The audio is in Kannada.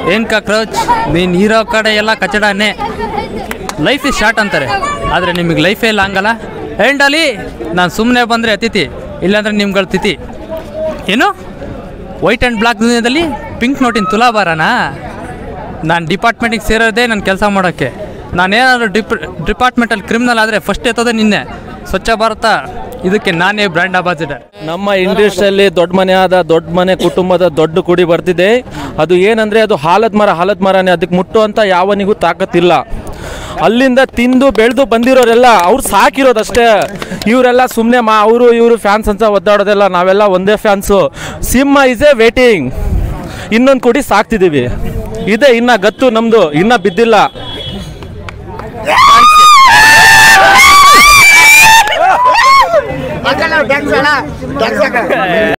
ಏನು ಕಾಕ್ರೋಚ್ ನೀನು ಇರೋ ಕಡೆ ಎಲ್ಲ ಕಚಡನೇ ಲೈಫ್ ಇಸ್ ಶಾರ್ಟ್ ಅಂತಾರೆ ಆದರೆ ನಿಮಗೆ ಲೈಫೇ ಇಲ್ಲ ಹಂಗಲ್ಲ ಎಂಡಲಿ ನಾನು ಸುಮ್ಮನೆ ಬಂದರೆ ಅತಿಥಿ ಇಲ್ಲಾಂದ್ರೆ ನಿಮ್ಗಳ ತಿಥಿ ಏನು ವೈಟ್ ಆ್ಯಂಡ್ ಬ್ಲ್ಯಾಕ್ ದುನಿಯಾದಲ್ಲಿ ಪಿಂಕ್ ನೋಟಿನ ತುಲಾಭಾರನಾ ನಾನು ಡಿಪಾರ್ಟ್ಮೆಂಟಿಗೆ ಸೇರೋದೇ ನನ್ನ ಕೆಲಸ ಮಾಡೋಕ್ಕೆ ನಾನೇನಾದರೂ ಡಿಪ್ ಡಿಪಾರ್ಟ್ಮೆಂಟಲ್ಲಿ ಕ್ರಿಮಿನಲ್ ಆದರೆ ಫಸ್ಟ್ ಎತ್ತೋದೇ ನಿನ್ನೆ ಸ್ವಚ್ಛ ಭಾರತ ಇದಕ್ಕೆ ನಾನೇ ಬ್ರ್ಯಾಂಡ್ ಅಂಬಾಸಿಡರ್ ನಮ್ಮ ಇಂಡಸ್ಟ್ರಿಯಲ್ಲಿ ದೊಡ್ಡ ಮನೆ ಆದ ದೊಡ್ಡ ಮನೆ ಕುಟುಂಬದ ದೊಡ್ಡ ಕುಡಿ ಬರ್ತಿದೆ ಅದು ಏನಂದರೆ ಅದು ಹಾಲದ ಮರ ಹಾಲದ ಮರನೇ ಅದಕ್ಕೆ ಮುಟ್ಟುವಂಥ ಯಾವನಿಗೂ ತಾಕತ್ತಿಲ್ಲ ಅಲ್ಲಿಂದ ತಿಂದು ಬೆಳೆದು ಬಂದಿರೋರೆಲ್ಲ ಅವ್ರು ಸಾಕಿರೋದಷ್ಟೇ ಇವರೆಲ್ಲ ಸುಮ್ಮನೆ ಮಾ ಅವರು ಇವರು ಫ್ಯಾನ್ಸ್ ಅಂತ ಒದ್ದಾಡೋದೆಲ್ಲ ನಾವೆಲ್ಲ ಒಂದೇ fans Simha is a waiting ಇನ್ನೊಂದು ಕುಡಿ ಸಾಕ್ತಿದ್ದೀವಿ ಇದೆ ಇನ್ನ ಗತ್ತು ನಮ್ಮದು ಇನ್ನ ಬಿದ್ದಿಲ್ಲ